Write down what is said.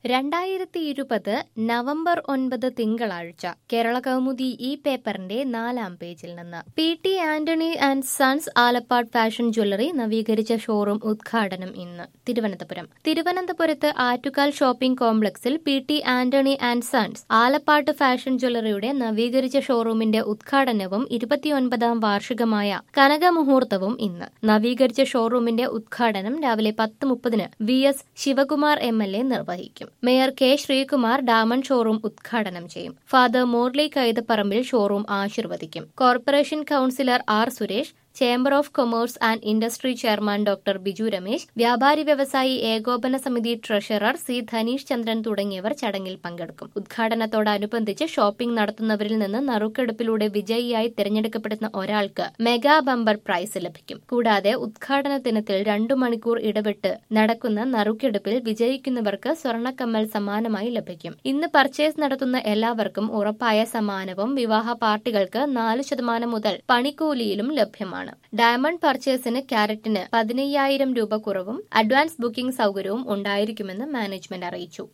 രണ്ടായിരത്തി ഇരുപത് നവംബർ ഒൻപത് തിങ്കളാഴ്ച കേരള കൗമുദി ഈ പേപ്പറിന്റെ നാലാം പേജിൽ നിന്ന് P T Antony and sons Alappad fashion jewellery നവീകരിച്ച ഷോറൂം ഉദ്ഘാടനം ഇന്ന് തിരുവനന്തപുരം തിരുവനന്തപുരത്ത് ആറ്റുകാൽ ഷോപ്പിംഗ് കോംപ്ലക്സിൽ P T Antony and sons Alappat fashion ജ്വല്ലറിയുടെ നവീകരിച്ച ഷോറൂമിന്റെ ഉദ്ഘാടനവും ഇരുപത്തിയൊൻപതാം വാർഷികമായ കനകമുഹൂർത്തവും ഇന്ന് നവീകരിച്ച ഷോറൂമിന്റെ ഉദ്ഘാടനം രാവിലെ പത്ത് മുപ്പതിന് V S Sivakumar M L A നിർവഹിക്കും mayor K Sreekumar diamond showroom ഉദ്ഘാടനം ചെയ്യും ഫാദർ മോർലി കൈതപ്പറമ്പിൽ ഷോറൂം ആശീർവദിക്കും corporation councillor R Suresh chamber of commerce and industry chairman doctor Biju Ramesh വ്യാപാരി വ്യവസായി ഏകോപന സമിതി ട്രഷറർ സി ധനീഷ് ചന്ദ്രൻ തുടങ്ങിയവർ ചടങ്ങിൽ പങ്കെടുക്കും ഉദ്ഘാടനത്തോടനുബന്ധിച്ച് ഷോപ്പിംഗ് നടത്തുന്നവരിൽ നിന്ന് നറുക്കെടുപ്പിലൂടെ വിജയിയായി തിരഞ്ഞെടുക്കപ്പെടുന്ന ഒരാൾക്ക് മെഗാ ബമ്പർ പ്രൈസ് ലഭിക്കും കൂടാതെ ഉദ്ഘാടന ദിനത്തിൽ രണ്ടു മണിക്കൂർ ഇടവിട്ട് നടക്കുന്ന നറുക്കെടുപ്പിൽ വിജയിക്കുന്നവർക്ക് സ്വർണ്ണക്കമ്മൽ സമ്മാനമായി ലഭിക്കും ഇന്ന് പർച്ചേസ് നടത്തുന്ന എല്ലാവർക്കും ഉറപ്പായ സമ്മാനവും വിവാഹ പാർട്ടികൾക്ക് നാല് ശതമാനം മുതൽ പണിക്കൂലിയിലും ലഭ്യമാണ് ഡയമണ്ട് പർച്ചേസിന് ക്യാരറ്റിന് പതിനയ്യായിരം രൂപ കുറവും അഡ്വാൻസ് ബുക്കിംഗ് സൗകര്യവും ഉണ്ടായിരിക്കുമെന്ന് മാനേജ്മെന്റ് അറിയിച്ചു